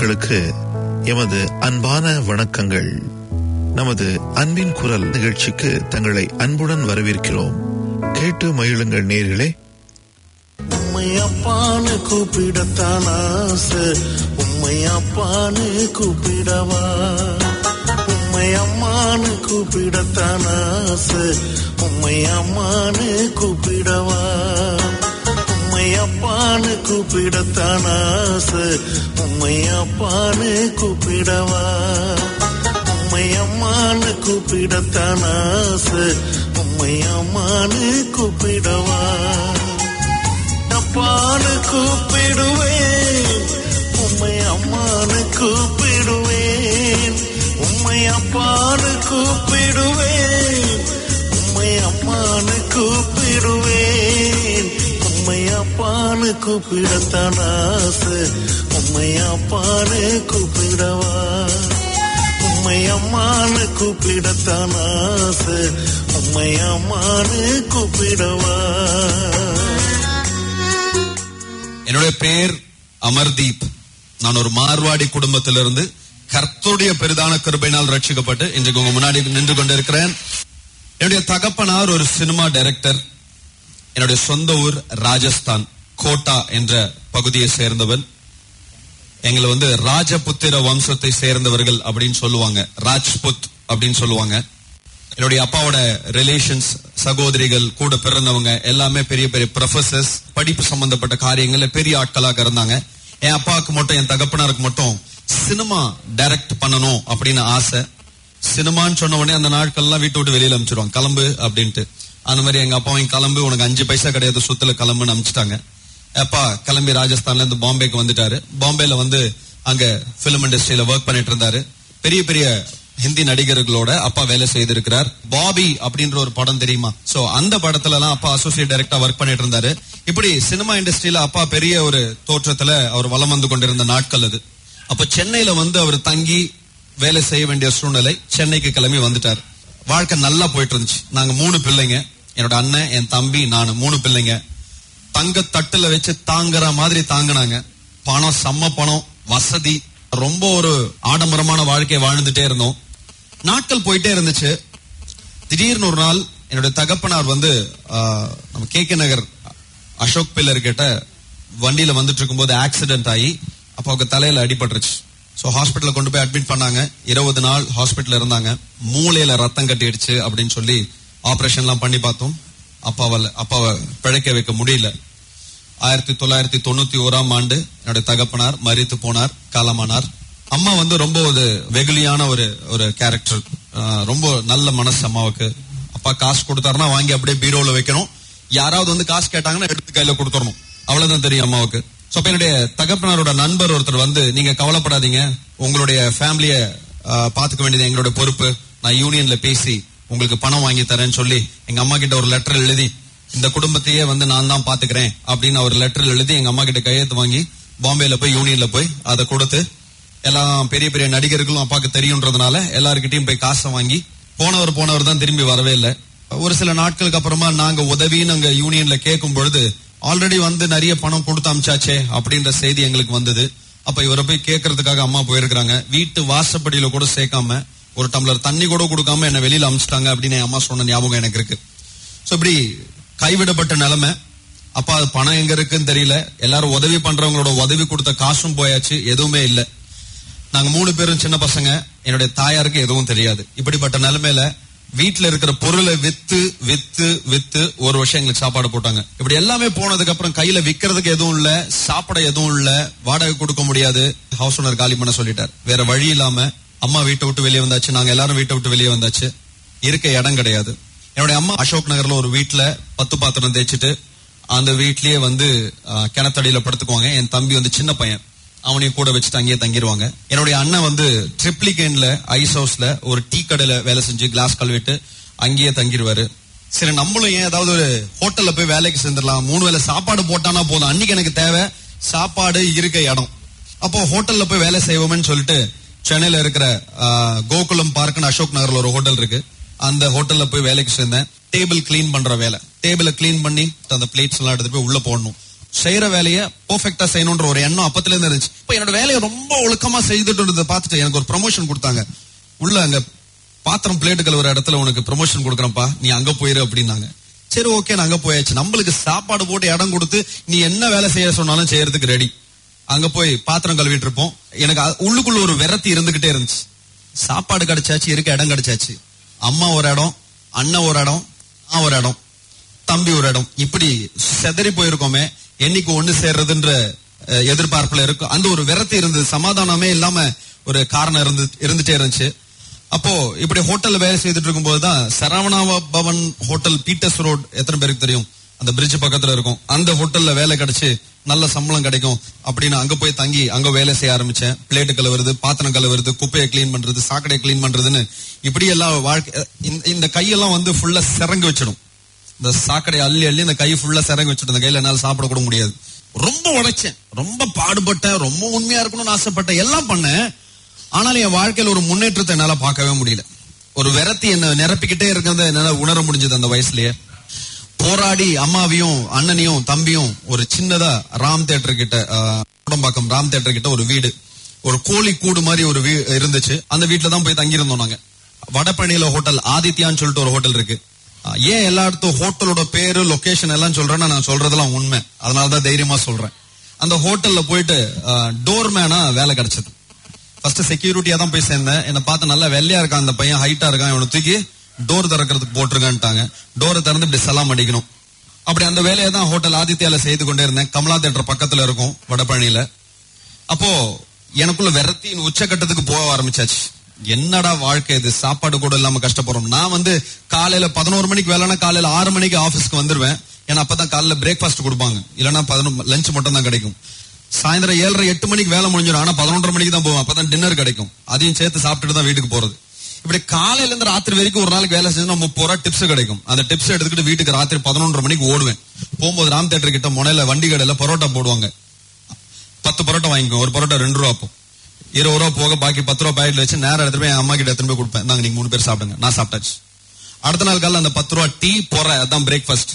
மக்களுக்கு எமது அன்பான வணக்கங்கள் நமது அன்பின் குரல் நிகழ்ச்சிக்கு தங்களை அன்புடன் வரவேற்கிறோம் கேட்டு மகிழுங்கள் நேர்களே உம்மை அப்பான்னு கூப்பிடத்தான் ஆசை உம்மை அப்பான்னு கூப்பிடவா உம்மை அம்மான்னு கூப்பிடத்தான் ஆசை உம்மை அம்மான்னு கூப்பிடவா உம்மை அப்பான்னு கூப்பிடத்தான் ஆசை உம்மை அப்பான்னு கூப்பிடவா உம்மை அம்மான்னு கூப்பிடத்தான் ஆசை உம்மை அம்மான்னு கூப்பிடவா அப்பான்னு கூப்பிடுவேன் உம்மை அம்மான்னு கூப்பிடுவேன் உம்மை அப்பான்னு கூப்பிடுவேன் உம்மை அம்மான்னு கூப்பிடுவேன் உம்மை அப்பான்னு கூப்பிடத்தான் ஆசை உம்மை அப்பான்னு கூப்பிடவா உம்மை அம்மான்னு கூப்பிடத்தான் ஆசை உம்மை அம்மான்னு கூப்பிடவா என்னுடைய பெயர் அமர்தீப் நான் ஒரு மார்வாடி குடும்பத்திலிருந்து கர்த்தருடைய பெரிதான கிருபையினால் ரட்சிக்கப்பட்டு இன்றைக்கு உங்க முன்னாடி நின்று கொண்டிருக்கிறேன் என்னுடைய தகப்பனார் ஒரு சினிமா டைரக்டர் என்னுடைய சொந்த ஊர் ராஜஸ்தான் கோட்டா என்ற பகுதியை சேர்ந்தவன் எங்களை வந்து ராஜபுத்திர வம்சத்தை சேர்ந்தவர்கள் அப்படின்னு சொல்லுவாங்க ராஜ்புத் அப்படின்னு சொல்லுவாங்க என்னுடைய அப்பாவோட ரிலேஷன்ஸ் சகோதரிகள் கூட பிறந்தவங்க எல்லாமே பெரிய பெரிய ப்ரொஃபசர்ஸ் படிப்பு சம்பந்தப்பட்ட காரியங்கள்ல பெரிய ஆட்களாக இருந்தாங்க என் அப்பாவுக்கு மட்டும் என் தகப்பனாருக்கு மட்டும் சினிமா டைரக்ட் பண்ணணும் அப்படின்னு ஆசை சினிமான்னு சொன்ன உடனே அந்த நாட்கள்லாம் வீட்டை விட்டு வெளியில அனுப்பிச்சிருவாங்க கிளம்பு அப்படின்ட்டு அந்த மாதிரி எங்க அப்பாவும் கிளம்பு உனக்கு அஞ்சு பைசா கிடையாது சுத்துல கிளம்புன்னு அனுப்பிச்சிட்டாங்க அப்பா கிளம்பி ராஜஸ்தான்ல இருந்து பாம்பேக்கு வந்துட்டாரு பாம்பேல வந்து அங்க பிலிம் இண்டஸ்ட்ரியில ஒர்க் பண்ணிட்டு இருந்தாரு பெரிய பெரிய ஹிந்தி நடிகர்களோட அப்பா வேலை செய்திருக்கிறார் பாபி அப்படின்ற ஒரு படம் தெரியுமா சோ அந்த படத்துல எல்லாம் அப்பா அசோசியேட் டைரக்டா ஒர்க் பண்ணிட்டு இருந்தாரு இப்படி சினிமா இண்டஸ்ட்ரியில அப்பா பெரிய ஒரு தோற்றத்துல அவர் வலம் வந்து கொண்டிருந்த நாட்கள் அது அப்ப சென்னையில வந்து அவர் தங்கி வேலை செய்ய வேண்டிய சூழ்நிலை சென்னைக்கு கிளம்பி வந்துட்டார் வாழ்க்கை நல்லா போயிட்டு இருந்துச்சு நாங்க மூணு பிள்ளைங்க என்னோட அண்ணன் என் தம்பி நான் மூணு பிள்ளைங்க தங்க தட்டுல வச்சு தாங்குற மாதிரி தாங்குனாங்க பணம் செம்ம பணம் வசதி ரொம்ப ஒரு ஆடம்பரமான வாழ்க்கையை வாழ்ந்துட்டே இருந்தோம் நாட்கள் போயிட்டே இருந்துச்சு திடீர்னு ஒரு நாள் என்னுடைய தகப்பனார் வந்து ஆஹ், நம்ம K K Nagar Ashok pillar கிட்ட வண்டியில வந்துட்டு இருக்கும்போது ஆக்சிடென்ட் ஆகி அப்ப அவங்க தலையில அடிபட்டுருச்சு சோ ஹாஸ்பிட்டல்ல கொண்டு போய் அட்மிட் பண்ணாங்க இருபது நாள் ஹாஸ்பிட்டல்ல இருந்தாங்க மூளையில ரத்தம் கட்டிடுச்சு அப்படின்னு சொல்லி ஆபரேஷன் எல்லாம் பண்ணி பார்த்தோம் அப்பாவால அப்பாவை பிழைக்க வைக்க முடியல ஆயிரத்தி தொள்ளாயிரத்தி தொண்ணூத்தி ஓராம் ஆண்டு என்னுடைய தகப்பனார் மரித்து போனார் காலமானார் அம்மா வந்து ரொம்ப ஒரு வெகுளியான ஒரு ஒரு கேரக்டர் ரொம்ப நல்ல மனசு அம்மாவுக்கு அப்பா காசு கொடுத்தாருன்னா வாங்கி அப்படியே பீரோல வைக்கணும் யாராவது வந்து காசு கேட்டாங்கன்னா எடுத்து கையில கொடுத்துடணும் அவ்வளவுதான் தெரியும் அம்மாவுக்கு சோ அப்ப என்னுடைய தகப்பனாரோட நண்பர் ஒருத்தர் வந்து நீங்க கவலைப்படாதீங்க உங்களுடைய ஃபேமிலிய பாத்துக்க வேண்டியது எங்களுடைய பொறுப்பு நான் யூனியன்ல பேசி உங்களுக்கு பணம் வாங்கி தரேன்னு சொல்லி எங்க அம்மா கிட்ட ஒரு லெட்டர் எழுதி இந்த குடும்பத்தையே வந்து நான் தான் பாத்துக்கிறேன் அப்படின்னு அவர் லெட்டர் எழுதி எங்க அம்மா கிட்ட கையெழுத்து வாங்கி பாம்பேல போய் யூனியன்ல போய் அதை கொடுத்து எல்லாம் பெரிய பெரிய நடிகர்களும் அப்பாக்கு தெரியுன்றதுனால எல்லாருக்கிட்டையும் போய் காசை வாங்கி போனவர் போனவர் தான் திரும்பி வரவே இல்லை ஒரு சில நாட்களுக்கு அப்புறமா நாங்க உதவின்னு அங்க யூனியன்ல கேட்கும் பொழுது ஆல்ரெடி வந்து நிறைய பணம் கொடுத்து அமிச்சாச்சே அப்படின்ற செய்தி எங்களுக்கு வந்தது அப்ப இவரை போய் கேட்கறதுக்காக அம்மா போயிருக்கிறாங்க வீட்டு வாசப்படியில கூட சேர்க்காம ஒரு டம்ளர் தண்ணி கூட கொடுக்காம என்ன வெளியில அமிச்சிட்டாங்க அப்படின்னு என் அம்மா சொன்ன ஞாபகம் எனக்கு இருக்கு சோ இப்படி கைவிடப்பட்ட நிலைமை அப்பா அது பணம் எங்க இருக்குன்னு தெரியல எல்லாரும் உதவி பண்றவங்களோட உதவி கொடுத்த காசும் போயாச்சு எதுவுமே இல்ல நாங்க மூணு பேரும் சின்ன பசங்க என்னுடைய தாயாருக்கு எதுவும் தெரியாது இப்படிப்பட்ட நிலைமையில வீட்டுல இருக்கிற பொருளை வித்து வித்து வித்து ஒரு வருஷம் எங்களுக்கு சாப்பாடு போட்டாங்க இப்படி எல்லாமே போனதுக்கு அப்புறம் கையில விக்கிறதுக்கு எதுவும் இல்ல சாப்பிட எதுவும் இல்ல வாடகை கொடுக்க முடியாது ஹவுஸ் ஓனர் காலி பண்ண சொல்லிட்டார் வேற வழி இல்லாம அம்மா வீட்டை விட்டு வெளியே வந்தாச்சு நாங்க எல்லாரும் வீட்டை விட்டு வெளியே வந்தாச்சு இருக்க இடம் கிடையாது என்னுடைய அம்மா அசோக் நகர்ல ஒரு வீட்டுல பத்து பாத்திரம் தேய்ச்சிட்டு அந்த வீட்லயே வந்து ஆஹ், கிணத்தடியில படுத்துக்குவாங்க என் தம்பி வந்து சின்ன பையன் அவனையும் கூட வச்சுட்டு அங்கேயே தங்கிடுவாங்க என்னுடைய அண்ணன் வந்து ட்ரிப்ளிகேன்ல ஐஸ் ஹவுஸ்ல ஒரு டீ கடையில வேலை செஞ்சு கிளாஸ் கழுவிட்டு அங்கேயே தங்கிடுவாரு சரி நம்மளும் ஏன் ஏதாவது ஒரு ஹோட்டல்ல போய் வேலைக்கு சேர்ந்துடலாம் மூணு வேளை சாப்பாடு போட்டானா போதும் அன்னைக்கு எனக்கு தேவை சாப்பாடு இருக்க இடம் அப்போ ஹோட்டல்ல போய் வேலை செய்வோம்னு சொல்லிட்டு சென்னையில இருக்கிற ஆஹ், கோகுலம் பார்க்னு அசோக் நகர்ல ஒரு ஹோட்டல் இருக்கு அந்த ஹோட்டல்ல போய் வேலைக்கு சேர்ந்தேன் டேபிள் கிளீன் பண்ற வேலை டேபிள கிளீன் பண்ணி அந்த பிளேட்ஸ் எல்லாம் எடுத்துட்டு போய் உள்ள போடணும் செய்யற வேலையை பெர்ஃபெக்ட்டா செய்யணும்ன்ற ஒரு எண்ணம் அப்பத்துல இருந்து இருந்துச்சு இப்ப என்னோட வேலையை ரொம்ப ஒழுக்கமா செய்துட்டு இருந்ததை பார்த்துட்டு எனக்கு ஒரு ப்ரமோஷன் கொடுத்தாங்க உள்ள அங்க பாத்திரம் பிளேட்டு கழுவுற இடத்துல உனக்கு ப்ரமோஷன் கொடுக்குறேன்ப்பா நீ அங்க போயிரு அப்படின்னாங்க சரி ஓகே நான் அங்க போயாச்சு நம்மளுக்கு சாப்பாடு போட்டு இடம் கொடுத்து நீ என்ன வேலை செய்ய சொன்னாலும் செய்யறதுக்கு ரெடி அங்க போய் பாத்திரம் கழுவிட்டு இருப்போம் எனக்கு அ- உள்ளுக்குள்ள ஒரு விரத்தி இருந்துகிட்டே இருந்துச்சு சாப்பாடு கிடைச்சாச்சு இருக்க இடம் கிடைச்சாச்சு அம்மா ஒரு இடம் அண்ணன் ஒரு இடம் நான் ஒரு இடம் தம்பி ஒரு இடம் இப்படி செதறி போயிருக்கோமே என்னைக்கு ஒண்ணு சேர்றதுன்ற அஹ், எதிர்பார்ப்புல இருக்கும் அந்த ஒரு விரத்தி இருந்தது சமாதானமே இல்லாம ஒரு காரணம் இருந்து இருந்துட்டே இருந்துச்சு அப்போ இப்படி ஹோட்டல்ல வேலை செய்துட்டு இருக்கும்போது தான் Saravana Bhavan hotel Peters road எத்தனை பேருக்கு தெரியும் அந்த பிரிட்ஜ் பக்கத்துல இருக்கும் அந்த ஹோட்டல்ல வேலை கிடைச்சு நல்ல சம்பளம் கிடைக்கும் அப்படின்னு அங்க போய் தங்கி அங்க வேலை செய்ய ஆரம்பிச்சேன் பிளேட்டு கழுவுறது பாத்திரம் கழுவுறது குப்பையை க்ளீன் பண்றது சாக்கடையை க்ளீன் பண்றதுன்னு இப்படி எல்லாம் வாழ்க்கை இந்த- இந்த கையெல்லாம் வந்து ஃபுல்லா சிறங்கு வச்சிடும் இந்த சாக்கடை அள்ளி அள்ளி இந்த கை ஃபுல்லா சிறங்கி வச்சுட்டு இந்த கையில என்னால சாப்பிட கூட முடியாது ரொம்ப உழைச்சேன் ரொம்ப பாடுபட்டேன் ரொம்ப உண்மையா இருக்கணும்னு ஆசைப்பட்டேன் எல்லாம் பண்ணேன் ஆனாலும் என் வாழ்க்கையில ஒரு முன்னேற்றத்தை என்னால பார்க்கவே முடியல ஒரு விரத்தி என்ன நிரப்பிக்கிட்டே இருக்கிறத என்னால உணர முடிஞ்சது அந்த வயசுலயே போராடி அம்மாவையும் அண்ணனையும் தம்பியும் ஒரு சின்னதா ராம் தேட்டர் கிட்ட ஆஹ், கோடம்பாக்கம் ராம் தேட்டர் கிட்ட ஒரு வீடு ஒரு கோழி கூடு மாதிரி ஒரு வீ இருந்துச்சு அந்த வீட்டுல தான் போய் தங்கியிருந்தோம் நாங்க வடபழனியில ஹோட்டல் ஆதித்யான்னு சொல்லிட்டு ஒரு ஹோட்டல் இருக்கு ஆஹ், ஏன் எல்லா இடத்தும் ஹோட்டலோட பேரு லொகேஷன் எல்லாம் சொல்றேன்னா நான் சொல்றதெல்லாம் உண்மை அதனாலதான் தைரியமா சொல்றேன் அந்த ஹோட்டல்ல போயிட்டு டோர்மேனா வேலை கிடைச்சது ஃபர்ஸ்ட் செக்யூரிட்டியா தான் போய் சேர்ந்தேன் என்ன பார்த்து நல்லா வெள்ளையா இருக்கான் அந்த பையன் ஹைட்டா இருக்கான் இவனை தூக்கி டோர் திறக்கிறதுக்கு போட்டிருக்கான்ட்டாங்க டோரை திறந்து இப்படி சலாம் அடிக்கணும் அப்படி அந்த வேலையை தான் ஹோட்டல் ஆதித்யால செய்து கொண்டே இருந்தேன் கமலா தேட்டர் பக்கத்துல இருக்கும் வடபழனியில அப்போ எனக்குள்ள விரத்தியின் உச்சக்கட்டத்துக்கு போக ஆரம்பிச்சாச்சு என்னடா வாழ்க்கை இது சாப்பாடு கூட இல்லாம கஷ்டப்படுறோம் நான் வந்து காலையில பதினோரு மணிக்கு வேலைன்னா காலையில ஆறு மணிக்கு ஆபீஸ்க்கு வந்துருவேன் ஏன்னா அப்பதான் காலையில பிரேக்ஃபாஸ்ட் கொடுப்பாங்க இல்லைன்னா பதினொன்று லஞ்ச் மட்டும் தான் கிடைக்கும் சாயந்தரம் ஏழரை எட்டு மணிக்கு வேலை முடிஞ்சிடும் ஆனா பதினொன்றரை மணிக்கு தான் போவேன் அப்பதான் டின்னர் கிடைக்கும் அதையும் சேர்த்து சாப்பிட்டுட்டு தான் வீட்டுக்கு போறது இப்படி காலையில இருந்து ராத்திரி வரைக்கும் ஒரு நாளைக்கு வேலை செஞ்சா முப்பது ரூபா டிப்ஸ் கிடைக்கும் அந்த டிப்ஸ் எடுத்துக்கிட்டு வீட்டுக்கு ராத்திரி பதினொன்றரை மணிக்கு ஓடுவேன் போகும்போது ராம் தேட்டர் கிட்ட முனையில வண்டி கடையில பரோட்டா போடுவாங்க பத்து பரோட்டா வாங்கிக்கோ ஒரு பரோட்டா ரெண்டு ரூபா அப்போ இருபது ரூபா போக பாக்கி பத்து ரூபா பாக்கெட்ல வச்சு நேரம் எடுத்துட்டு போய் என் அம்மா கிட்ட எடுத்துட்டு போய் கொடுப்பேன் நாங்க நீங்க மூணு பேர் சாப்பிடுங்க நான் சாப்பிட்டாச்சு அடுத்த நாள் காலைல அந்த பத்து ரூபா டீ போற அதான் பிரேக்ஃபாஸ்ட்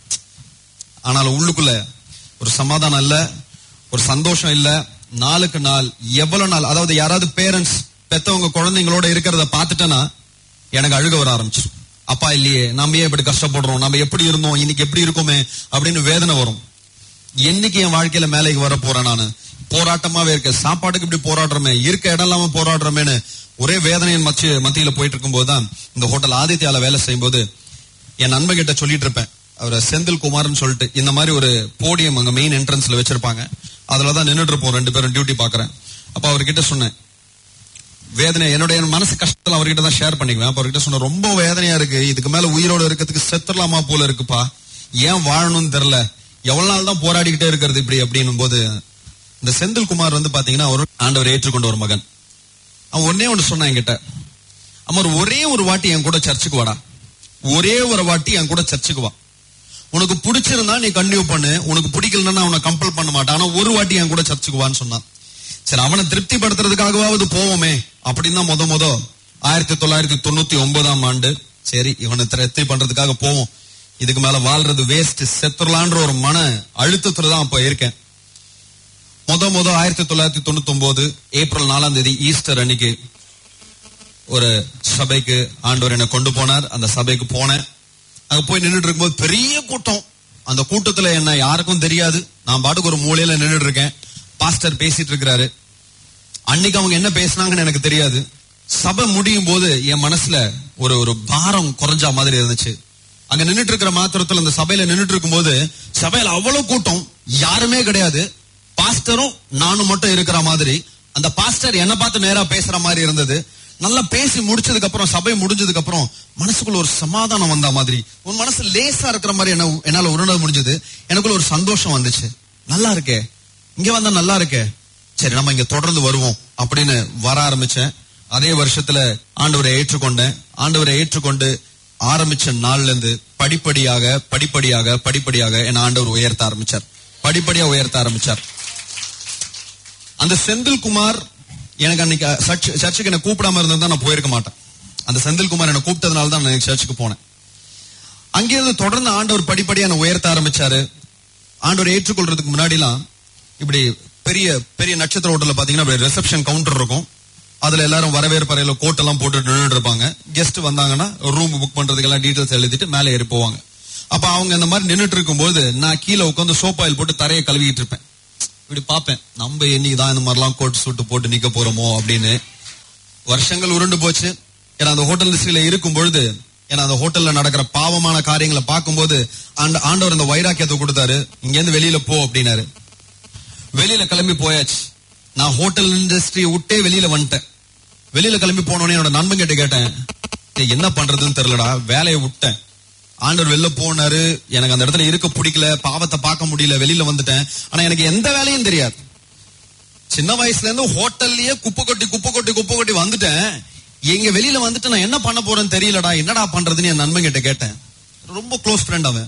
ஆனாலும் உள்ளுக்குள்ள ஒரு சமாதானம் இல்ல ஒரு சந்தோஷம் இல்ல நாளுக்கு நாள் எவ்வளவு நாள் அதாவது யாராவது பேரண்ட்ஸ் பெத்தவங்க குழந்தைங்களோட இருக்கிறத பார்த்துட்டேன்னா எனக்கு அழுக வர ஆரம்பிச்சிடும் அப்பா இல்லையே நாம ஏன் இப்படி கஷ்டப்படுறோம் நம்ம எப்படி இருந்தோம் இன்னைக்கு எப்படி இருக்கோமே அப்படின்னு வேதனை வரும் என்னைக்கு என் வாழ்க்கையில மேலைக்கு வர போறேன் நானு போராட்டமாவே இருக்க சாப்பாட்டுக்கு இப்படி போராடுறமே இருக்க இடம் இல்லாம போராடுறமேன்னு ஒரே வேதனையின் மத்திய மத்தியில போயிட்டு இருக்கும்போது தான் இந்த ஹோட்டல் ஆதித்யால வேலை செய்யும்போது என் நண்பன் கிட்ட சொல்லிட்டு இருப்பேன் அவர் செந்தில் குமார்னு சொல்லிட்டு இந்த மாதிரி ஒரு போடியம் அங்க மெயின் என்ட்ரன்ஸ்ல வச்சிருப்பாங்க அதுலதான் நின்னுட்டு இருப்போம் ரெண்டு பேரும் டியூட்டி பாக்குறேன் அப்ப அவர்கிட்ட சொன்னேன் வேதனை என்னுடைய மனசு கஷ்டத்துல அவர்கிட்ட தான் ஷேர் பண்ணிக்குவேன் அப்ப அவர்கிட்ட சொன்ன ரொம்ப வேதனையா இருக்கு இதுக்கு மேல உயிரோட இருக்கிறதுக்கு செத்துடலாமா போல இருக்குப்பா ஏன் வாழணும்னு தெரியல எவ்வளவு நாள் தான் போராடிக்கிட்டே இருக்கிறது இப்படி அப்படின்னும் போது இந்த செந்தில் குமார் வந்து பாத்தீங்கன்னா ஒரு ஆண்டவர் ஏற்றுக்கொண்ட ஒரு மகன் அவன் ஒன்னே ஒண்ணு சொன்னான் என்கிட்ட அமர் ஒரே ஒரு வாட்டி என் கூட சர்ச்சுக்கு வாடா ஒரே ஒரு வாட்டி என் கூட சர்ச்சுக்கு வா உனக்கு பிடிச்சிருந்தா நீ கண்டினியூ பண்ணு உனக்கு பிடிக்கலன்னா நான் உன்னை கம்பல் பண்ண மாட்டேன் ஆனா ஒரு வாட்டி என் கூட சர்ச்சுக்கு வான்னு சொன்னான் சரி அவனை திருப்திப்படுத்துறதுக்காகவாவது போவோமே அப்படின்னு தான் முத முத ஆயிரத்தி தொள்ளாயிரத்தி தொண்ணூத்தி ஒன்பதாம் ஆண்டு சரி இவனை திருப்தி பண்றதுக்காக போவோம் இதுக்கு மேல வாழ்றது வேஸ்ட் செத்துறலான்ற ஒரு மன அழுத்தத்துல தான் அப்ப இருக்கேன் முத முத ஆயிரத்தி தொள்ளாயிரத்தி தொண்ணூத்தி ஒன்பது ஏப்ரல் நாலாம் தேதி ஈஸ்டர் அன்னைக்கு ஒரு சபைக்கு ஆண்டவர் என்னை கொண்டு போனார் அந்த சபைக்கு போனேன் அங்க போய் நின்னுட்டு இருக்கும்போது பெரிய கூட்டம் அந்த கூட்டத்துல என்ன யாருக்கும் தெரியாது நான் பாட்டுக்கு ஒரு மூலையில நின்னுட்டு இருக்கேன் பாஸ்டர் பேசிட்டு இருக்கிறாரு அன்னைக்கு அவங்க என்ன பேசுனாங்கன்னு எனக்கு தெரியாது சபை முடியும் போது என் மனசுல ஒரு ஒரு பாரம் குறைஞ்ச மாதிரி இருந்துச்சு அங்க நின்னுட்டு இருக்கிற மாத்திரத்துல அந்த சபையில நின்னுட்டு இருக்கும்போது சபையில அவ்வளவு கூட்டம் யாருமே கிடையாது பாஸ்டரும் நானும் மட்டும் இருக்கிற மாதிரி அந்த பாஸ்டர் என்ன பார்த்து நேரா பேசுற மாதிரி இருந்தது நல்லா பேசி முடிச்சதுக்கு அப்புறம் சபை முடிஞ்சதுக்கு அப்புறம் மனசுக்குள்ள ஒரு சமாதானம் வந்த மாதிரி உன் மனசு லேசா இருக்கிற மாதிரி என்ன என்னால உணர முடிஞ்சது எனக்குள்ள ஒரு சந்தோஷம் வந்துச்சு நல்லா இருக்கே இங்க வந்தா நல்லா இருக்கே சரி நம்ம இங்க தொடர்ந்து வருவோம் அப்படின்னு வர ஆரம்பிச்சேன் அதே வருஷத்துல ஆண்டவரை ஏற்றுக்கொண்டேன் ஆண்டவரை ஏற்றுக்கொண்டு ஆரம்பிச்ச நாள்ல இருந்து படிப்படியாக படிப்படியாக படிப்படியாக என் ஆண்டவர் உயர்த்த ஆரம்பிச்சார் படிப்படியா உயர்த்த ஆரம்பிச்சார் அந்த செந்தில் குமார் எனக்கு அன்னைக்கு சர்ச்- சர்ச்சுக்கு என்ன கூப்பிடாம இருந்தா நான் போயிருக்க மாட்டேன் அந்த செந்தில் குமார் என்ன கூப்பிட்டதுனால தான் நான் சர்ச்சுக்கு போனேன் அங்கிருந்து தொடர்ந்து ஆண்டவர் படிப்படியா என்னை உயர்த்த ஆரம்பிச்சாரு ஆண்டவர் ஏற்றுக்கொள்றதுக்கு முன்னாடிலாம் இப்படி பெரிய பெரிய நட்சத்திர ஹோட்டல்ல பாத்தீங்கன்னா ரிசப்ஷன் கவுண்டர் இருக்கும் அதுல எல்லாரும் வரவேற்பு அறையில கோட் எல்லாம் போட்டு நின்றுட்டு இருப்பாங்க கெஸ்ட் வந்தாங்கன்னா ரூம் புக் பண்றதுக்கு எல்லாம் டீடைல்ஸ் எழுதிட்டு மேலே ஏறி போவாங்க அப்ப அவங்க இந்த மாதிரி நின்னுட்டு இருக்கும்போது நான் கீழே உட்காந்து சோப் ஆயில் போட்டு தரையை கழுவிட்டு இருப்பேன் இப்படி பார்ப்பேன் நம்ம என்னைக்கு தான் இந்த மாதிரிலாம் கோட் சூட்டு போட்டு நிக்க போறோமோ அப்படின்னு வருஷங்கள் உருண்டு போச்சு ஏன்னா அந்த ஹோட்டல் லிஸ்ட்ல இருக்கும் பொழுது ஏன்னா அந்த ஹோட்டல்ல நடக்கிற பாவமான காரியங்களை பார்க்கும்போது ஆண்ட ஆண்டவர் அந்த வைராக்கியத்தை கொடுத்தாரு இங்க இருந்து வெளியில போ அப்படின்னாரு வெளியில கிளம்பி போயாச்சு நான் ஹோட்டல் இண்டஸ்ட்ரி விட்டே வெளியில வந்துட்டேன் வெளியில கிளம்பி போனோடனே என்னோட நண்பன் கிட்ட கேட்டேன் "டேய், என்ன பண்றதுன்னு தெரியலடா வேலையை விட்டேன் ஆண்டவர் வெளில போனாரு எனக்கு அந்த இடத்துல இருக்க பிடிக்கல பாவத்தை பார்க்க முடியல வெளியில வந்துட்டேன் ஆனா எனக்கு எந்த வேலையும் தெரியாது சின்ன வயசுல இருந்து ஹோட்டல்லயே குப்பை கொட்டி குப்பை கொட்டி குப்பை கொட்டி வந்துட்டேன் எங்க வெளியில வந்துட்டு நான் என்ன பண்ண போறேன்னு தெரியலடா என்னடா பண்றதுன்னு என் நண்பன் கிட்ட கேட்டேன் ரொம்ப க்ளோஸ் ஃப்ரெண்ட் அவன்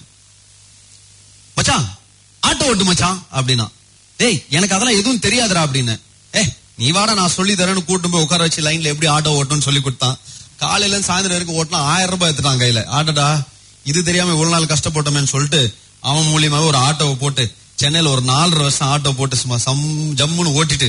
மச்சான் ஆட்டோ ஓட்டு மச்சான் அப்படின்னா டேய் எனக்கு அதெல்லாம் எதுவும் தெரியாதுடா அப்படின்னு ஏ நீ வாடா நான் சொல்லி தரேன்னு கூட்டு போய் உட்கார வச்சு லைன்ல எப்படி ஆட்டோ ஓட்டணும்னு சொல்லி கொடுத்தான் காலையில இருந்து சாயந்தரம் வரைக்கும் ஓட்டினா ஆயிரம் ரூபாய் எடுத்துட்டான் கையில ஆட்டோடா இது தெரியாம இவ்வளவு நாள் கஷ்டப்பட்டோமேன்னு சொல்லிட்டு அவன் மூலியமாவே ஒரு ஆட்டோவை போட்டு சென்னையில ஒரு நாலரை வருஷம் ஆட்டோ போட்டு சும்மா சம் ஜம்முன்னு ஓட்டிட்டு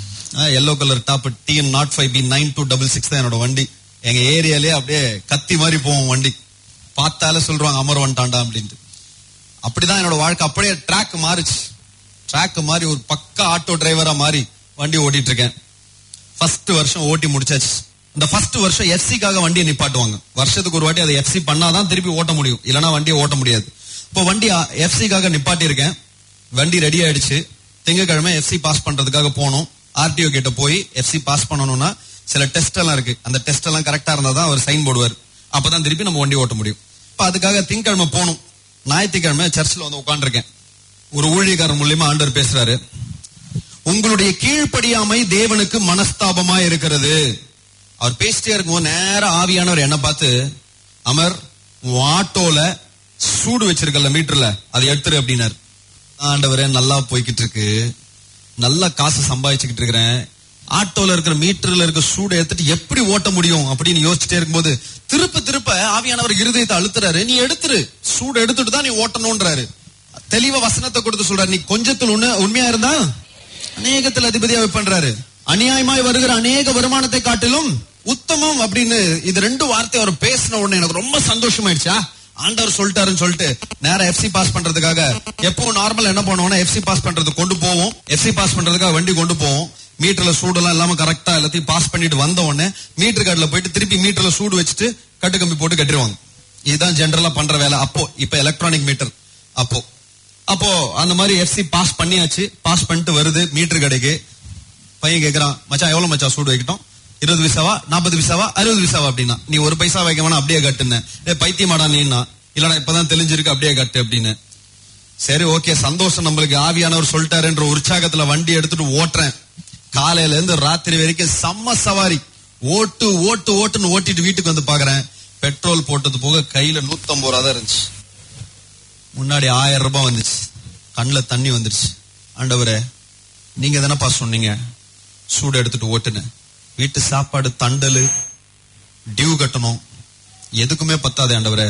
yellow colour top TN naught five B nine two double six தான் என்னோட வண்டி எங்க ஏரியாலே அப்படியே கத்தி மாதிரி போவோம் வண்டி பார்த்தாலே சொல்றாங்க அமர் வந்துட்டான்டா அப்படின்ட்டு அப்படிதான் என்னோட வாழ்க்கை அப்படியே ட்ராக் மாறுச்சு ட்ராக் மாறி ஒரு பக்கா ஆட்டோ டிரைவரா மாறி வண்டி ஓட்டிட்டு இருக்கேன் ஃபர்ஸ்ட் வருஷம் ஓட்டி முடிச்சாச்சு இந்த ஃபர்ஸ்ட் வருஷம் எஃப்சிக்காக வண்டியை நிப்பாட்டுவாங்க வருஷத்துக்கு ஒரு வாட்டி அதை எஃப்சி பண்ணாதான் திருப்பி ஓட்ட முடியும் இல்லனா வண்டியை ஓட்ட முடியாது இப்போ வண்டி எஃப்சிக்காக நிப்பாட்டி இருக்கேன் வண்டி ரெடி ஆயிடுச்சு திங்கக்கிழமை எஃப்சி பாஸ் பண்றதுக்காக போனோம் ஆர்டிஓ கிட்ட போய் எஃப்சி பாஸ் பண்ணணும்னா சில டெஸ்ட் எல்லாம் இருக்கு அந்த டெஸ்ட் எல்லாம் கரெக்டா இருந்தா தான் அவர் சைன் போடுவார் அப்பதான் திருப்பி நம்ம வண்டி ஓட்ட முடியும் இப்ப அதுக்காக திங்கக்கிழமை போகணும் ஞாயிற்றுக்கிழமை சர்ச்சில் வந்து உட்காந்துருக்கேன் ஒரு ஊழியக்காரர் மூலியமா ஆண்டவர் பேசுறாரு உங்களுடைய கீழ்ப்படியாமை தேவனுக்கு மனஸ்தாபமா இருக்கிறது அவர் பேசிட்டே இருக்கும்போது நேரா ஆவியானவர் என்ன பார்த்து அமர் உன் ஆட்டோல சூடு வச்சிருக்கல மீட்டர்ல அதை எடுத்துரு அப்படின்னாரு ஆண்டவரே நல்லா போய்கிட்டு இருக்கு நல்ல காசு சம்பாதிச்சுக்கிட்டு இருக்கிறேன் ஆட்டோல இருக்கிற மீட்டர்ல இருக்க சூடு எடுத்துட்டு எப்படி ஓட்ட முடியும் அப்படின்னு யோசிச்சுட்டே இருக்கும்போது திருப்ப திருப்ப ஆவியானவர் இருதயத்தை அழுத்துறாரு நீ எடுத்துரு சூடு எடுத்துட்டு தான் நீ ஓட்டணும்ன்றாரு தெளிவா வசனத்தை கொடுத்து சொல்றாரு நீ கொஞ்சத்தில் உண்மை உண்மையா இருந்தா அநேகத்தில் அதிபதியா பண்றாரு அநியாயமாய் வருகிற அநேக வருமானத்தை காட்டிலும் உத்தமம் அப்படின்னு இது ரெண்டு வார்த்தை அவர் பேசின உடனே எனக்கு ரொம்ப சந்தோஷமாயிடுச்சா ஆண்டவர் சொல்லிட்டாருன்னு சொல்லிட்டு நேரா எஃப்சி பாஸ் பண்றதுக்காக எப்பவும் நார்மல் என்ன பண்ணுவோம்னா எஃப்சி பாஸ் பண்றது கொண்டு போவோம் எஃப்சி பாஸ் பண்றதுக்காக வண்டி கொண்டு போவோம் மீட்டர்ல சூடெல்லாம் இல்லாம கரெக்டா எல்லாத்தையும் பாஸ் பண்ணிட்டு வந்த உடனே மீட்டர் கார்டுல போயிட்டு திருப்பி மீட்டர்ல சூடு வச்சுட்டு கட்டு கம்பி போட்டு கட்டிடுவாங்க இதுதான் ஜென்ரலா பண்ற வேலை அப்போ இப்ப எலக்ட்ரானிக் மீட்டர் அப்போ அப்போ அந்த மாதிரி எஃப்சி பாஸ் பண்ணியாச்சு பாஸ் பண்ணிட்டு வருது மீட்டர் கடைக்கு பையன் கேக்குறான் மச்சான் எவ்வளவு மச்சான் சூடு வைக்கட்டும் இருபது விசாவா நாற்பது விசாவா அறுபது விசாவா அப்படின்னா நீ ஒரு பைசா வைக்க வேணா அப்படியே கட்டுனேன் ஏ பைத்தியமாடா நீன்னா இல்லடா இப்பதான் தெரிஞ்சிருக்கு அப்படியே கட்டு அப்படின்னு சரி ஓகே சந்தோஷம் நம்மளுக்கு ஆவியானவர் சொல்லிட்டாருன்ற உற்சாகத்துல வண்டி எடுத்துட்டு ஓட்டுறேன் காலையில இருந்து ராத்திரி வரைக்கும் செம்ம சவாரி ஓட்டு ஓட்டு ஓட்டுன்னு ஓட்டிட்டு வீட்டுக்கு வந்து பாக்குறேன் பெட்ரோல் போட்டது போக கையில நூத்தம்பது ரூபா தான் இருந்துச்சு முன்னாடி ஆயிரம் ரூபாய் வந்துச்சு கண்ணுல தண்ணி வந்துருச்சு ஆண்டவரே நீங்க தானப்பா சொன்னீங்க சூடு எடுத்துட்டு ஓட்டுன வீட்டு சாப்பாடு தண்டலு டியூ கட்டணும் எதுக்குமே பத்தாதே ஆண்டவரே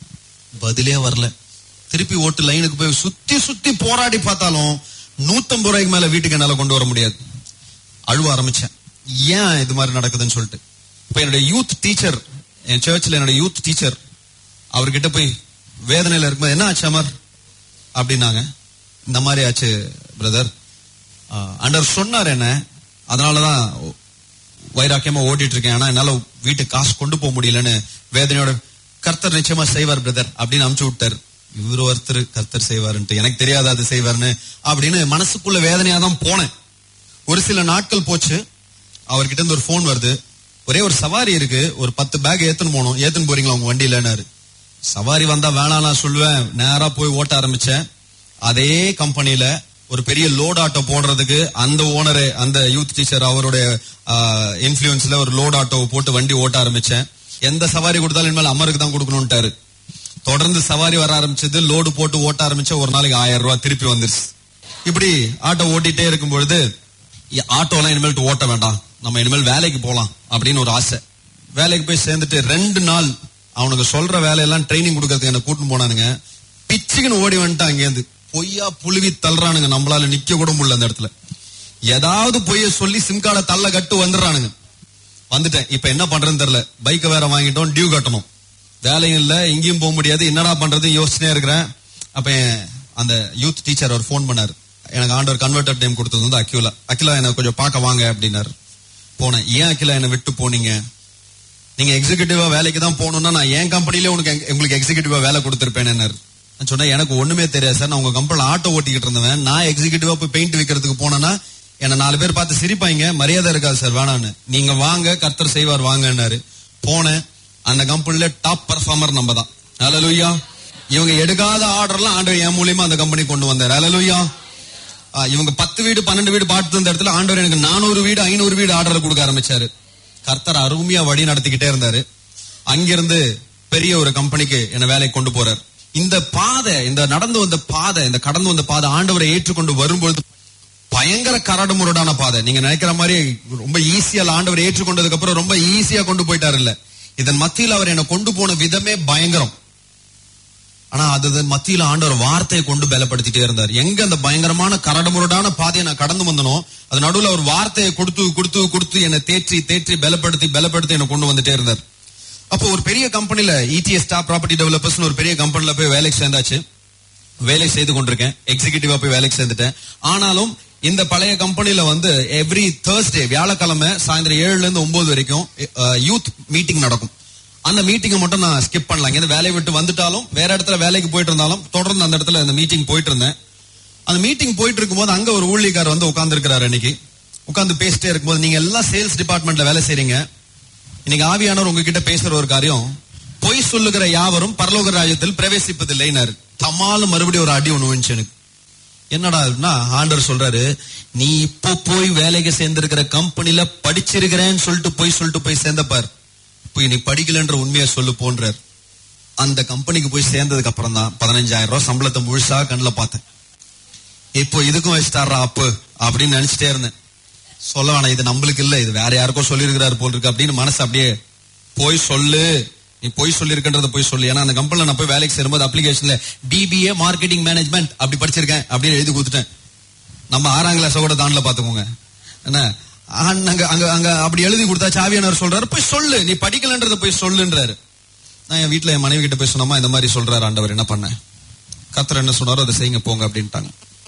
பதிலே வரல திருப்பி ஓட்டு லைனுக்கு போய் சுத்தி சுத்தி போராடி பார்த்தாலும் நூத்தம்பது ரூபாய்க்கு மேல வீட்டுக்கு என்னால கொண்டு வர முடியாது அழுவ ஆரம்பிச்சேன் ஏன் இது மாதிரி நடக்குதுன்னு சொல்லிட்டு இப்ப என்னுடைய யூத் டீச்சர் என் சர்ச்சில் என்னோட யூத் டீச்சர் அவர்கிட்ட போய் வேதனையில இருக்கும்போது என்ன ஆச்சு அமர் அப்படின்னாங்க இந்த மாதிரி ஆச்சு பிரதர் அண்டர் சொன்னார் என்ன அதனாலதான் வைராக்கியமா ஓட்டிட்டு இருக்கேன் ஆனா என்னால வீட்டுக்கு காசு கொண்டு போக முடியலன்னு வேதனையோட கர்த்தர் நிச்சயமா செய்வார் பிரதர் அப்படின்னு அமுச்சு விட்டார் இவர் ஒருத்தர் கர்த்தர் செய்வாருன்ட்டு எனக்கு தெரியாது அது செய்வார்னு அப்படின்னு மனசுக்குள்ள வேதனையா தான் போனேன் ஒரு சில நாட்கள் போச்சு அவர்கிட்ட இருந்து ஒரு போன் வருது ஒரே ஒரு சவாரி இருக்கு ஒரு பத்து பேக் ஏத்துன்னு போகணும் ஏத்துன்னு போறீங்களா உங்க வண்டியிலன்னாரு சவாரி வந்தா வேணாம் நான் சொல்லுவேன் நேரா போய் ஓட்ட ஆரம்பிச்சேன் அதே கம்பெனில ஒரு பெரிய லோட் ஆட்டோ போடுறதுக்கு அந்த ஓனரு அந்த யூத் டீச்சர் அவருடைய இன்ஃபுளுன்ஸ்ல ஒரு லோட் ஆட்டோவை போட்டு வண்டி ஓட்ட ஆரம்பிச்சேன் எந்த சவாரி கொடுத்தாலும் இனிமேல் அமருக்கு தான் கொடுக்கணும்ட்டாரு தொடர்ந்து சவாரி வர ஆரம்பிச்சது லோடு போட்டு ஓட்ட ஆரம்பிச்ச ஒரு நாளைக்கு ஆயிரம் ரூபாய் திருப்பி வந்துருச்சு இப்படி ஆட்டோ ஓட்டிட்டே இருக்கும் பொழுது ஆட்டோ எல்லாம் இனிமேல் ஓட்ட வேண்டாம் நம்ம இனிமேல் வேலைக்கு போலாம் அப்படின்னு ஒரு ஆசை வேலைக்கு போய் சேர்ந்துட்டு ரெண்டு நாள் அவனுக்கு சொல்ற வேலையெல்லாம் ட்ரைனிங் கொடுக்கறதுக்கு என்ன கூட்டின்னு போனானுங்க பிச்சுக்குன்னு ஓடி வந்துட்டான் அங்கேருந்து பொய்யா புழுவி தள்ளுறானுங்க நம்மளால நிக்க கூட முடியல அந்த இடத்துல ஏதாவது பொய்ய சொல்லி சிம் கார்டை தள்ள கட்டு வந்துடுறானுங்க வந்துட்டேன் இப்ப என்ன பண்றதுன்னு தெரியல பைக்கை வேற வாங்கிட்டோம் டியூ கட்டணும் வேலையும் இல்ல எங்கேயும் போக முடியாது என்னடா பண்றது யோசனையா இருக்கிறேன் அப்ப என் அந்த யூத் டீச்சர் அவர் ஃபோன் பண்ணாரு எனக்கு ஆண்டவர் கன்வெர்டட் நேம் கொடுத்தது வந்து அகிலா அகிலா என்ன கொஞ்சம் பார்க்க வாங்க அப்படின்னாரு போனேன் ஏன் அகிலா என்னை விட்டு போனீங்க நீங்க எக்ஸிகியூட்டிவா வேலைக்கு தான் போகணும்னா நான் என் கம்பெனிலே உனக்கு எங்க- உங்களுக்கு எக்ஸிகியூட்டிவா வேலை கொடுத்திருப்பேன் நான் சொன்னேன் எனக்கு ஒண்ணுமே தெரியாது சார் நான் உங்க கம்பெனில ஆட்டோ ஓட்டிக்கிட்டு இருந்தவன் நான் எக்ஸிகியூட்டிவா போய் பெயிண்ட் விற்கிறதுக்கு போனேன்னா என்ன நாலு பேர் பார்த்து சிரிப்பாங்க மரியாதை இருக்காது சார் வேணான்னு நீங்க வாங்க கர்த்தர் செய்வார் வாங்கன்னாரு போனேன் அந்த கம்பெனில டாப் பர்ஃபார்மர் நம்ம தான் ஹalleluya இவங்க எடுக்காத ஆர்டர்லாம் ஆண்டவர் என் மூலியமா அந்த கம்பெனி கொண்டு வந்தார் ஹalleluya ஆ, இவங்க பத்து வீடு பன்னெண்டு வீடு பார்த்து இருந்த இடத்துல ஆண்டவர் எனக்கு நானூறு வீடு ஐநூறு வீடு ஆர்டர் கொடுக்க ஆரம்பிச்சாரு கர்த்தர் அருமையா வழி நடத்திக்கிட்டே இருந்தாரு அங்கிருந்து பெரிய ஒரு கம்பெனிக்கு என்ன வேலைக்கு கொண்டு போறார் இந்த பாதை இந்த நடந்து வந்த பாதை இந்த கடந்து வந்த பாதை ஆண்டவரை ஏற்றுக்கொண்டு வரும்பொழுது பயங்கர கரடு முரடான பாதை நீங்க நினைக்கிற மாதிரி ரொம்ப ஈஸியா ஆண்டவர் ஏற்றுக்கொண்டதுக்கு அப்புறம் ரொம்ப ஈஸியா கொண்டு போயிட்டாரு இல்ல இதன் மத்தியில் அவர் என்னை கொண்டு போன விதமே பயங்கரம் ஆனா அது மத்தியில ஆண்டவர் வார்த்தையை கொண்டு பலப்படுத்திட்டே இருந்தார் எங்க அந்த பயங்கரமான கரடுமுரடான பாதையை நான் கடந்து வந்தனோ அது நடுவுல ஒரு வார்த்தையை கொடுத்து கொடுத்து கொடுத்து என்னை தேற்றி தேற்றி பலப்படுத்தி பலப்படுத்தி என்னை கொண்டு வந்துட்டே இருந்தார் அப்போ ஒரு பெரிய கம்பெனில இடிஎஸ் ஸ்டாப் ப்ராப்பர்ட்டி டெவலப்பர்ஸ் ஒரு பெரிய கம்பெனில போய் வேலைக்கு சேர்ந்தாச்சு வேலை செய்து கொண்டிருக்கேன் எக்ஸிகியூட்டிவா போய் வேலைக்கு சேர்ந்துட்டேன் ஆனாலும் இந்த பழைய கம்பெனில வந்து எவ்ரி தேர்ஸ்டே வியாழக்கிழமை சாயந்தரம் ஏழுல இருந்து ஒன்பது வரைக்கும் யூத் மீட்டிங் நடக்கும் அந்த மீட்டிங்கை மட்டும் நான் ஸ்கிப் பண்ணலாம் இங்க வேலையை விட்டு வந்துட்டாலும் வேற இடத்துல வேலைக்கு போயிட்டு இருந்தாலும் தொடர்ந்து அந்த இடத்துல அந்த மீட்டிங் போயிட்டு இருந்தேன் அந்த மீட்டிங் போயிட்டு இருக்கும்போது அங்க ஒரு ஊழியக்கார் வந்து உட்கார்ந்து இருக்கிறாரு அன்னைக்கு உட்கார்ந்து பேசிட்டே இருக்கும்போது நீங்க எல்லாம் சேல்ஸ் டிபார்ட்மெண்ட்ல வேலை செய்றீங்க இன்னைக்கு ஆவியானவர் உங்ககிட்ட பேசுற ஒரு காரியம் பொய் சொல்லுகிற யாவரும் பரலோக ராஜ்யத்தில் பிரவேசிப்பதில்லைனாரு தமாலும் மறுபடியும் ஒரு அடி ஒண்ணு விழுந்துச்சு எனக்கு என்னடா இதுன்னா ஆண்டவர் சொல்றாரு நீ இப்போ போய் வேலைக்கு சேர்ந்திருக்கிற கம்பெனில படிச்சிருக்கிறேன்னு சொல்லிட்டு போய் சொல்லிட்டு போய் சேர்ந்த பார் போய் நீ படிக்கலன்ற உண்மையை சொல்லு போன்றார் அந்த கம்பெனிக்கு போய் சேர்ந்ததுக்கு அப்புறம் தான் பதினஞ்சாயிரம் ரூபாய் சம்பளத்தை முழுசா கண்ணுல பார்த்தேன் இப்போ இதுக்கும் வச்சுட்டாரா அப்பு அப்படின்னு நினைச்சிட்டே இருந்தேன் சொல்ல வேணாம் இது நம்மளுக்கு இல்ல இது வேற யாருக்கோ சொல்லியிருக்கிறாரு போல் இருக்கு அப்படின்னு மனசு அப்படியே போய் சொல்லு நீ போய் சொல்லிருக்கன்றத போய் சொல்லு ஏன்னா அந்த கம்பெனில நான் போய் வேலைக்கு சேரும்போது அப்ளிகேஷன்ல டிபிஏ மார்க்கெட்டிங் மேனேஜ்மெண்ட் அப்படி படிச்சிருக்கேன் அப்படின்னு எழுதி கொடுத்துட்டேன் நம்ம ஆறாம் கிளாஸ் கூட தாண்டல பாத்துக்கோங்க என்ன அங்க அங்க- அங்க அங்க அப்படி எழுதி கொடுத்தா சாவியானவர் சொல்றாரு போய் சொல்லு நீ படிக்கலன்றத போய் சொல்லுன்றாரு நான் என் வீட்டுல என் மனைவி கிட்ட போய் சொன்னோமா இந்த மாதிரி சொல்றாரு ஆண்டவர் என்ன பண்ணேன் கத்தர் என்ன சொன்னாரோ அதை செய்யுங்க போங்க அப்படின்ட்டாங்க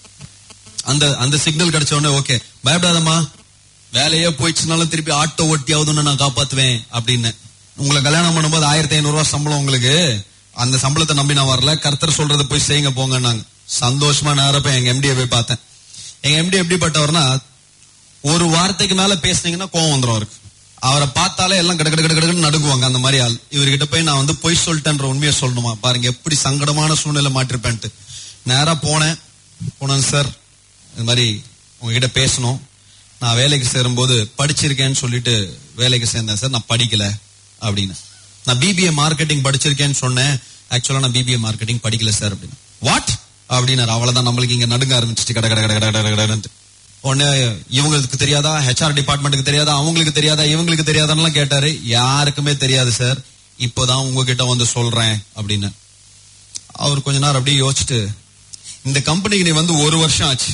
அந்த அந்த சிக்னல் கிடைச்ச உடனே ஓகே பயப்படாதம்மா வேலையே போயிடுச்சுனாலும் திருப்பி ஆட்டோ ஓட்டியாவது நான் காப்பாத்துவேன் அப்படின்னு உங்களை கல்யாணம் பண்ணும்போது ஆயிரத்தி ஐநூறு ரூபாய் சம்பளம் உங்களுக்கு அந்த சம்பளத்தை நம்பி நான் வரல கர்த்தர் சொல்றதை போய் செய்யுங்க போங்கன்னாங்க சந்தோஷமா நேரம் போய் எங்க எம்டியை போய் பார்த்தேன் எங்க எம்டி எப்படிப்பட்டவர்னா ஒரு வார்த்தைக்கு மேல பேசுனீங்கன்னா கோவம் வந்துரும் அவருக்கு அவரை பார்த்தாலே எல்லாம் கிட கிட கிட கிடன்னு நடுங்குவாங்க அந்த மாதிரி ஆள் இவர்கிட்ட போய் நான் வந்து பொய் சொல்லிட்டேன்ற உண்மையை சொல்லணுமா பாருங்க எப்படி சங்கடமான சூழ்நிலை மாட்டிருப்பேன்ட்டு நேரா போனேன் போனேன் சார் இந்த மாதிரி உங்ககிட்ட பேசணும் நான் வேலைக்கு சேரும்போது படிச்சிருக்கேன்னு சொல்லிட்டு வேலைக்கு சேர்ந்தேன் சார் நான் படிக்கல அப்படின்னு நான் பிபிஏ மார்க்கெட்டிங் படிச்சிருக்கேன்னு சொன்னேன் ஆக்சுவலா நான் பிபிஏ மார்க்கெட்டிங் படிக்கல சார் அப்படின்னு வாட் அப்படின்னாரு அவ்வளவுதான் நம்மளுக்கு இங்க நடுங்க ஆரம்பிச்சிட்டு கட கட கட கட கட கடன்ட்டு உடனே இவங்களுக்கு தெரியாதா ஹெச்ஆர் டிபார்ட்மெண்ட்டுக்கு தெரியாதா அவங்களுக்கு தெரியாதா இவங்களுக்கு தெரியாதான்னு கேட்டாரு யாருக்குமே தெரியாது சார் இப்போதான் உங்ககிட்ட வந்து சொல்றேன் அப்படின்னு அவர் கொஞ்ச நேரம் அப்படியே யோசிச்சுட்டு இந்த கம்பெனிக்கு நீ வந்து ஒரு வருஷம் ஆச்சு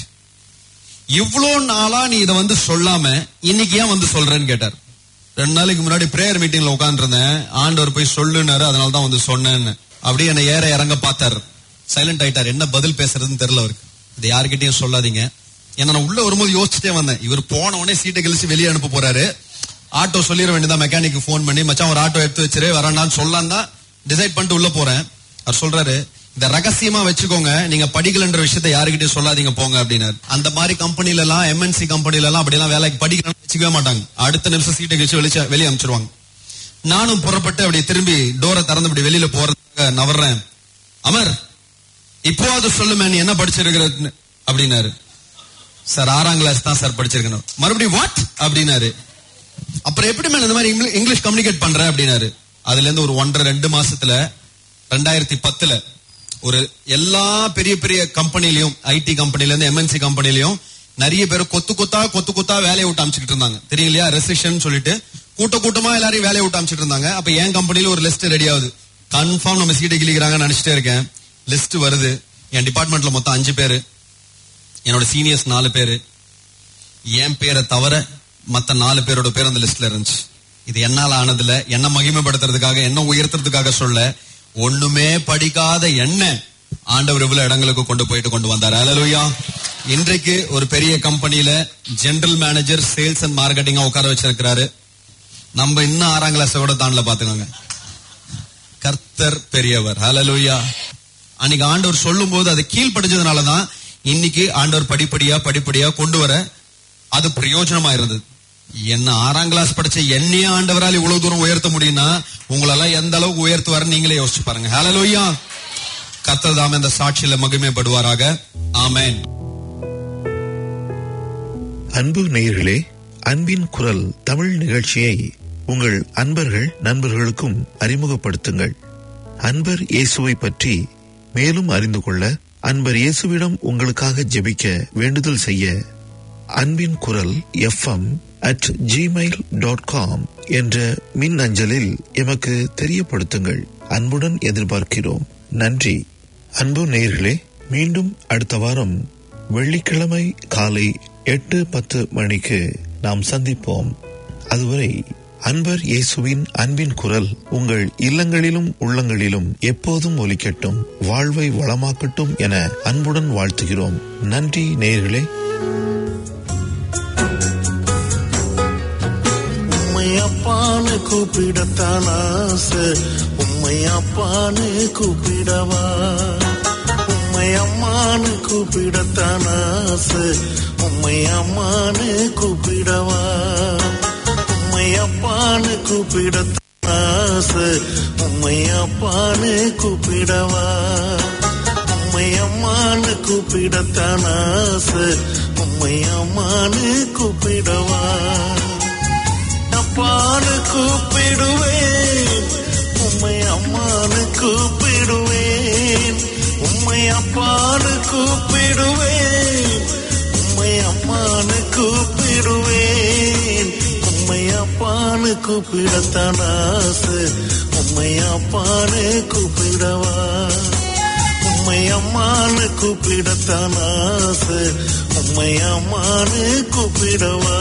இவ்வளவு நாளா நீ இதை வந்து சொல்லாம இன்னைக்கு ஏன் வந்து சொல்றேன்னு கேட்டார் ரெண்டு நாளைக்கு முன்னாடி பிரேயர் மீட்டிங்ல உட்காந்துருந்தேன் ஆண்டவர் போய் சொல்லுனாரு அதனால தான் வந்து சொன்னேன்னு அப்படியே என்ன ஏற இறங்க பார்த்தாரு சைலண்ட் ஆயிட்டார் என்ன பதில் பேசுறதுன்னு தெரியல அவருக்கு இது யாருக்கிட்டையும் சொல்லாதீங்க ஏன்னா நான் உள்ள வரும்போது யோசிச்சுட்டே வந்தேன் இவர் போன உடனே சீட்டை கழிச்சு வெளியே அனுப்ப போறாரு ஆட்டோ சொல்லிட வேண்டியதான் மெக்கானிக்கு ஃபோன் பண்ணி மச்சான் ஒரு ஆட்டோ எடுத்து வச்சிரு வரேன்டான்னு சொல்லலாம் தான் டிசைட் பண்ணிட்டு உள்ள போறேன் அவர் சொல்றாரு இந்த ரகசியமா வச்சுக்கோங்க நீங்க படிக்கலன்ற விஷயத்த யாருக்கிட்டையும் சொல்லாதீங்க போங்க அப்படின்னாரு அந்த மாதிரி கம்பெனில எல்லாம் எம்என்சி கம்பெனில எல்லாம் அப்படி எல்லாம் வேலைக்கு படிக்கணும்னு வச்சுக்கவே மாட்டாங்க அடுத்த நிமிஷம் சீட்டை கழிச்சு வெளிச்ச வெளியே அனுப்பிச்சிருவாங்க நானும் புறப்பட்டு அப்படி திரும்பி டோரை திறந்து அப்படி வெளியில போறதுக்காக நவர்றேன் அமர் இப்போவாது சொல்லுமே நீ என்ன படிச்சிருக்கிற அப்படின்னாரு சார் ஆறாம் கிளாஸ் தான் சார் படிச்சிருக்கணும் மறுபடியும் வாட் அப்படின்னாரு அப்புறம் எப்படி மேல இந்த மாதிரி இங்கிலீஷ் இங்கிலீஷ் கம்யூனிகேட் பண்ற அப்படின்னாரு அதுல இருந்து ஒரு ஒன்றரை ரெண்டு மாசத்துல ரெண்டாயிரத்தி பத்துல ஒரு எல்லா பெரிய பெரிய கம்பெனிலையும் ஐடி கம்பெனில இருந்து எம்என்சி கம்பெனிலையும் நிறைய பேர் கொத்து கொத்தா கொத்து கொத்தா வேலையை விட்டு அமைச்சிட்டு இருந்தாங்க தெரியும் இல்லையா ரெசிஷன் சொல்லிட்டு கூட்ட கூட்டமா எல்லாரையும் வேலையை விட்டு அமைச்சிட்டு இருந்தாங்க அப்ப என் கம்பெனில ஒரு லிஸ்ட் ரெடி ஆகுது கன்ஃபார்ம் நம்ம சீட்டை கிளிக்கிறாங்கன்னு நினைச்சிட்டே இருக்கேன் லிஸ்ட் வருது என் டிபார்ட்மெண்ட்ல மொத்தம் அஞ்சு பேரு என்னோட சீனியர்ஸ் நாலு பேரு என் பேரை தவிர மத்த நாலு பேரோட பேர் அந்த லிஸ்ட்ல இருந்துச்சு இது என்னால ஆனதுல என்ன மகிமைப்படுத்துறதுக்காக என்ன உயர்த்துறதுக்காக சொல்ல ஒண்ணுமே படிக்காத என்ன ஆண்டவர் இவ்வளவு இடங்களுக்கு கொண்டு போயிட்டு கொண்டு வந்தார் அலலுயா இன்றைக்கு ஒரு பெரிய கம்பெனில ஜெனரல் மேனேஜர் சேல்ஸ் அண்ட் மார்க்கெட்டிங்கா உட்கார வச்சிருக்கிறாரு நம்ம இன்னும் ஆறாம் கிளாஸ் கூட தாண்டல பாத்துக்கோங்க கர்த்தர் பெரியவர் ஹalleluya அன்னைக்கு ஆண்டவர் சொல்லும் போது அதை கீழ்ப்படிஞ்சதுனாலதான் இன்னைக்கு ஆண்டவர் படிப்படியா படிப்படியா கொண்டு வர அது பிரயோஜனமா இருந்தது என்ன ஆறாம் கிளாஸ் படிச்ச என்னையே ஆண்டவரால் இவ்வளவு தூரம் உயர்த்த முடியும்னா உங்களெல்லாம் எந்த அளவுக்கு உயர்த்துவார் நீங்களே யோசிச்சு பாருங்க ஹalleluya கர்த்தர் தாமே இந்த சாட்சியில மகிமைப்படுவாராக ஆமென் அன்பு நேயர்களே அன்பின் குரல் தமிழ் நிகழ்ச்சியை உங்கள் அன்பர்கள் நண்பர்களுக்கும் அறிமுகப்படுத்துங்கள் அன்பர் இயேசுவை பற்றி மேலும் அறிந்து கொள்ள அன்பர் இயேசுவிடம் உங்களுக்காக ஜெபிக்க வேண்டுதல் செய்ய அன்பின் குரல் FM at gmail dot com என்ற மின் அஞ்சலில் எமக்கு தெரியப்படுத்துங்கள் அன்புடன் எதிர்பார்க்கிறோம் நன்றி அன்பு நேயர்களே மீண்டும் அடுத்த வாரம் வெள்ளிக்கிழமை காலை எட்டு பத்து மணிக்கு நாம் சந்திப்போம் அதுவரை அன்பர் இயேசுவின் அன்பின் குரல் உங்கள் இல்லங்களிலும் உள்ளங்களிலும் எப்போதும் ஒலிக்கட்டும் வாழ்வை வளமாக்கட்டும் என அன்புடன் வாழ்த்துகிறோம் நன்றி நேயர்களே உம்மை அப்பான்னு கூப்பிடத்தான் ஆசை உம்மை அப்பான்னு கூப்பிடவா உம்மை அம்மான்னு கூப்பிடத்தான் ஆசை உம்மை அம்மான்னு கூப்பிடவா உம்மை அப்பான்னு கூப்பிடத்தான் ஆசை உம்மை அப்பான்னு கூப்பிடவா உம்மை அம்மான்னு கூப்பிடத்தான் ஆசை உம்மை அம்மான்னு கூப்பிடவா அப்பான்னு கூப்பிடுவேன் உம்மை அம்மான்னு கூப்பிடுவேன் உம்மை அப்பான்னு கூப்பிடுவேன் உம்மை அம்மான்னு கூப்பிடுவேன் உம்மை அப்பான்னு கூப்பிடத்தான் ஆசை உம்மை அப்பான்னு கூப்பிடவா உம்மை அம்மான்னு கூப்பிடத்தான் ஆசை உம்மை அம்மான்னு கூப்பிடவா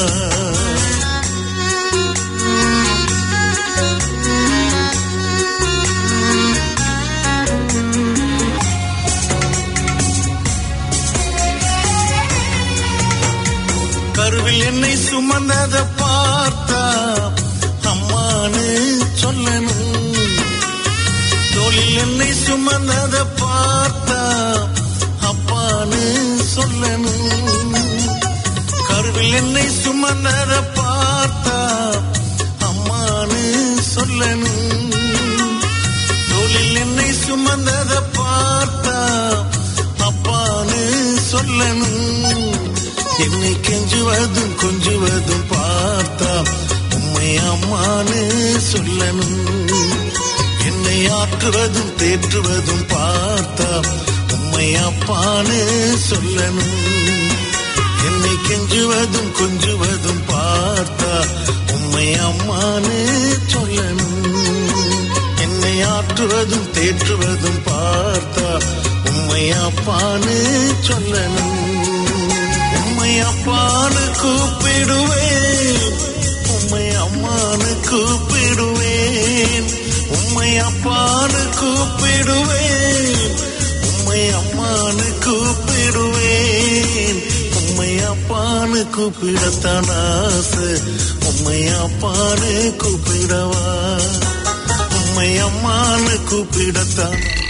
கருவில் என்னை சுமந்தத பார்த்தா அம்மானு சொல்லணும் தோளில் என்னை சுமந்தத பார்த்தா அப்பான்னு சொல்லணும் கருவில் என்னை சுமந்தத பார்த்தா அம்மானு சொல்லணும் தோளில் என்னை சுமந்தத பார்த்தா அப்பான்னு சொல்லணும் என்னை கெஞ்சுவதும் கொஞ்சுவதும் பார்த்தா உம்மை அம்மான்னு சொல்லணும் என்னை ஆற்றுவதும் தேற்றுவதும் பார்த்தா உம்மை அப்பான்னு சொல்லணும் என்னை கெஞ்சுவதும் கொஞ்சுவதும் பார்த்தா உம்மை அம்மான்னு சொல்லணும் என்னை ஆற்றுவதும் தேற்றுவதும் பார்த்தா உம்மை அப்பான்னு சொல்லணும் உம்மை அப்பான்னு கூப்பிடுவேன் உம்மை அம்மான்னு கூப்பிடுவேன் உம்மை அப்பான்னு கூப்பிடுவேன் உம்மை அம்மான்னு கூப்பிடுவேன் உம்மை அப்பான்னு கூப்பிடத்தான் ஆசை உம்மை அப்பான்னு கூப்பிடவா உம்மை அம்மான்னு கூப்பிடத்தான்